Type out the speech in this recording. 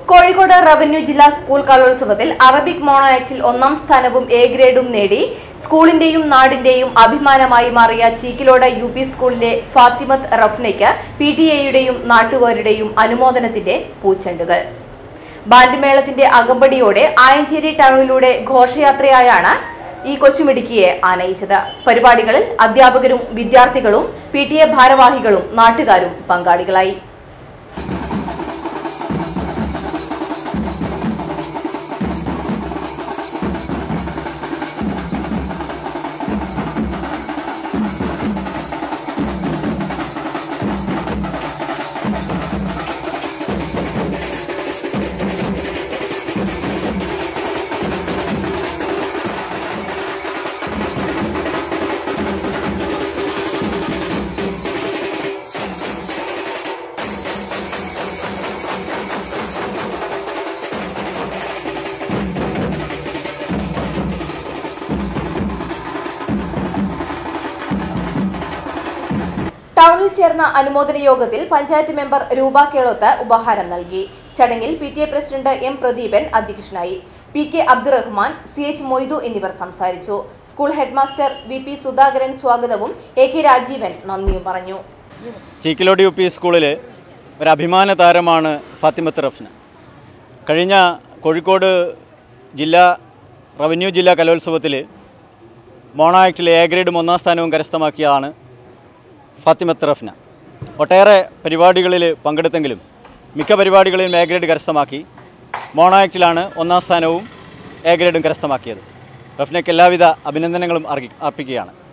Kozhikode revenue ജില്ലാ school കലോത്സവത്തിൽ Arabic mono ആക്ടിൽ ഒന്നാം സ്ഥാനവും എ ഗ്രേഡും നേടി സ്കൂളിന്റെയും നാടിന്റെയും അഭിമാനമായി മാറിയ ചീക്കിലോട് യു പി സ്കൂളിലെ ഫാത്തിമത്ത് റഫ്നയ്ക്ക് പി ടി എയുടെയും നാട്ടുകാരുടെയും അനുമോദനത്തിന്റെ പൂച്ചെണ്ടുകൾ ബാൻഡ് മേളത്തിന്റെ അകമ്പടിയോടെ ആയഞ്ചേരി ടൗണിലൂടെ ഘോഷയാത്രയായാണ് ഈ കൊച്ചുമിടുക്കിയെ ആനയിച്ചത് പരിപാടികളിൽ അധ്യാപകരും വിദ്യാർത്ഥികളും പി ടി എ ഭാരവാഹികളും നാട്ടുകാരും പങ്കാളികളായി ടൗണിൽ ചേർന്ന അനുമോദന യോഗത്തിൽ പഞ്ചായത്ത് മെമ്പർ രൂപ കേളോത്ത് ഉപഹാരം നൽകി ചടങ്ങിൽ P T A president M Pradeepan അധ്യക്ഷനായി P K Abdurahman C H Moidu എന്നിവർ സംസാരിച്ചു school headmaster V P Sudhakaran സ്വാഗതവും എ കെ രാജീവൻ നന്ദിയും പറഞ്ഞു ചീക്കിലോട് യു പി സ്കൂളിൽ ഒരു അഭിമാന താരമാണ് ഫാത്തിമത്ത് റഫ്ന കഴിഞ്ഞ കോഴിക്കോട് ജില്ലാ റവന്യൂ ജില്ലാ കലോത്സവത്തിൽ മോണോ ആക്ടിൽ എ ഗ്രേഡും ഒന്നാം സ്ഥാനവും കരസ്ഥമാക്കിയതാണ് ഫാത്തിമത്ത് റഫ്ന ഒട്ടേറെ പരിപാടികളിൽ പങ്കെടുത്തെങ്കിലും മിക്ക പരിപാടികളിലും എ ഗ്രേഡ് കരസ്ഥമാക്കി മോണോ ആക്ടിലാണ് ഒന്നാം സ്ഥാനവും എ ഗ്രേഡും കരസ്ഥമാക്കിയത് റഫ്നയ്ക്ക് എല്ലാവിധ അഭിനന്ദനങ്ങളും അർഹി- അർപ്പിക്കുകയാണ്